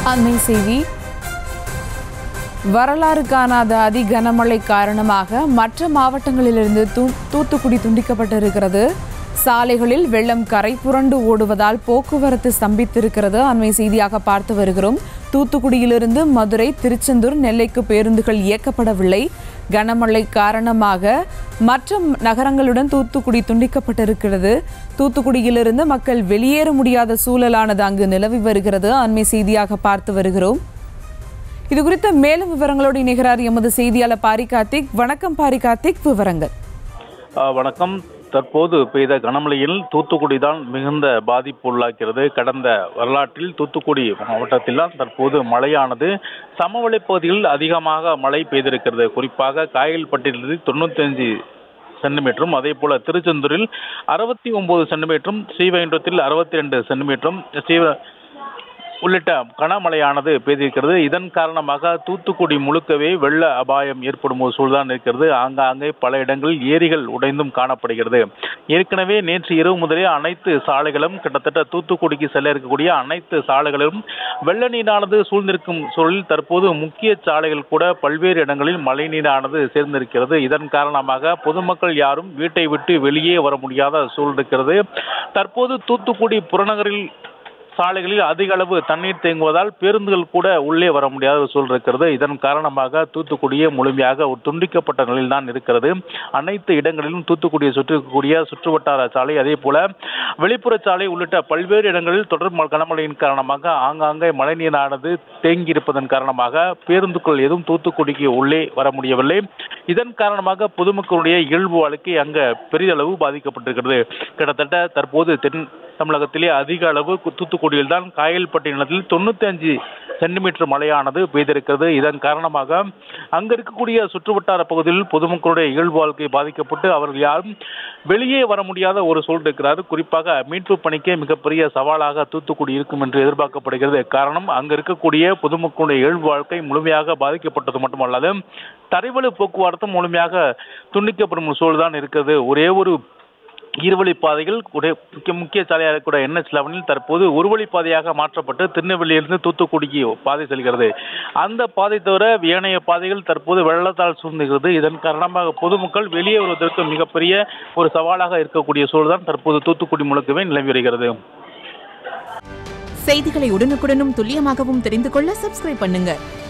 அண்மை செய்தி வரலாறு காணாத அதி கனமழை காரணமாக மற்ற மாவட்டங்களிலிருந்து தூ தூத்துக்குடி துண்டிக்கப்பட்டிருக்கிறது சாலைகளில் வெள்ளம் கரை புரண்டு ஓடுவதால் போக்குவரத்து ஸ்தம்பித்திருக்கிறது அண்மை செய்தியாக பார்த்து வருகிறோம் தூத்துக்குடியிலிருந்து மதுரை திருச்செந்தூர் நெல்லைக்கு பேருந்துகள் இயக்கப்படவில்லை கனமழை காரணமாக மற்ற நகரங்களுடன் தூத்துக்குடி துண்டிக்கப்பட்டிருக்கிறது தூத்துக்குடியிலிருந்து மக்கள் வெளியேற முடியாத சூழலானது அங்கு நிலவி வருகிறது அண்மை செய்தியாக பார்த்து வருகிறோம் இது குறித்த மேலும் விவரங்களோடு இணைகிறார் எமது செய்தியாளர் பாரி கார்த்திக் வணக்கம் பாரி கார்த்திக் விவரங்கள் ஆ, வணக்கம் தற்போது பெய்த கனமழையில் தூத்துக்குடி தான் மிகுந்த பாதிப்பு உள்ளாக்கிறது கடந்த வரலாற்றில் தூத்துக்குடி மாவட்டத்தில் தான் தற்போது மழையானது சமவெளி பகுதிகளில் அதிகமாக மழை பெய்திருக்கிறது குறிப்பாக காயல்பட்டியில் தொண்ணூத்தஞ்சு சென்டிமீட்டரும் அதே போல திருச்செந்தூரில் அறுபத்தி ஒன்பது சென்டிமீட்டரும் ஸ்ரீவைகுண்டத்தில் அறுபத்தி ரெண்டு சென்டிமீட்டரும் ஸ்ரீவ உள்ளிட்ட கனமழையானது பெய்திருக்கிறது இதன் காரணமாக தூத்துக்குடி முழுக்கவே வெள்ள அபாயம் ஏற்படும் ஒரு சூழ்தான் இருக்கிறது ஆங்காங்கே பல இடங்களில் ஏரிகள் உடைந்தும் காணப்படுகிறது ஏற்கனவே நேற்று இரவு முதலே அனைத்து சாலைகளும் கிட்டத்தட்ட தூத்துக்குடிக்கு செல்ல இருக்கக்கூடிய அனைத்து சாலைகளிலும் வெள்ள நீரானது சூழ்ந்திருக்கும் சூழலில் தற்போது முக்கிய சாலைகள் கூட பல்வேறு இடங்களில் மழை நீரானது சேர்ந்திருக்கிறது இதன் காரணமாக பொதுமக்கள் யாரும் வீட்டை விட்டு வெளியே வர முடியாத சூழல் இருக்கிறது தற்போது தூத்துக்குடி புறநகரில் சாலைகளில் அதிக அளவு தண்ணீர் தேங்குவதால் பேருந்துகள் கூட உள்ளே வர முடியாத ஒரு சூழல் இருக்கிறது இதன் காரணமாக தூத்துக்குடியே முழுமையாக ஒரு துண்டிக்கப்பட்ட நிலையில் தான் இருக்கிறது அனைத்து இடங்களிலும் தூத்துக்குடியை சுற்றி இருக்கக்கூடிய சுற்றுவட்டார சாலை அதே போல வெளிப்புற சாலை உள்ளிட்ட பல்வேறு இடங்களில் தொடர் ம- கனமழையின் காரணமாக ஆங்காங்கே மழைநீரானது தேங்கி இருப்பதன் காரணமாக பேருந்துகள் எதுவும் தூத்துக்குடிக்கு உள்ளே வர முடியவில்லை இதன் காரணமாக பொதுமக்களுடைய இயல்பு வாழ்க்கை அங்க பெரிதளவு பாதிக்கப்பட்டிருக்கிறது கிட்டத்தட்ட தற்போது தென் தமிழகத்திலே அதிக அளவு கு- தூத்துக்குடியில் தான் காயல்பட்டினத்தில் தொண்ணூத்தி அஞ்சு சென்டிமீட்டர் மழையானது பெய்திருக்கிறது இதன் காரணமாக அங்க இருக்கக்கூடிய சுற்றுவட்டார பகுதியில் பொதுமக்களுடைய இயல்பு வாழ்க்கை பாதிக்கப்பட்டு அவர்கள் யாரும் வெளியே வர முடியாத ஒரு சூழல் இருக்கிறார் குறிப்பாக மீட்பு பணிக்கே மிகப்பெரிய சவாலாக தூத்துக்குடி இருக்கும் என்று எதிர்பார்க்கப்படுகிறது காரணம் அங்க இருக்கக்கூடிய பொதுமக்களுடைய இயல்பு வாழ்க்கை முழுமையாக பாதிக்கப்பட்டது மட்டுமல்லாது தரைவழி போக்குவரத்தும் முழுமையாக துண்டிக்கப்படும் ஒரு சூழல் தான் இருக்கிறது ஒரே ஒரு இருவழி பாதைகள் கூட முக்கிய முக்கிய சாலையாக கூட என்எச் லெவனில் தற்போது ஒரு வழி பாதையாக மாற்றப்பட்டு திருநெல்வேலியிலிருந்து தூத்துக்குடிக்கு பாதை செல்கிறது அந்த பாதை தவிர ஏனைய பாதைகள் தற்போது வெள்ளத்தால் சூழ்ந்துகிறது இதன் காரணமாக பொதுமக்கள் வெளியே வருவதற்கு மிகப்பெரிய ஒரு சவாலாக இருக்கக்கூடிய சூழல் தான் தற்போது தூத்துக்குடி முழுக்கவே நிலவி வருகிறது செய்திகளை உடனுக்குடனும் துல்லியமாகவும் தெரிந்து கொள்ள சப்ஸ்கிரைப் பண்ணுங்க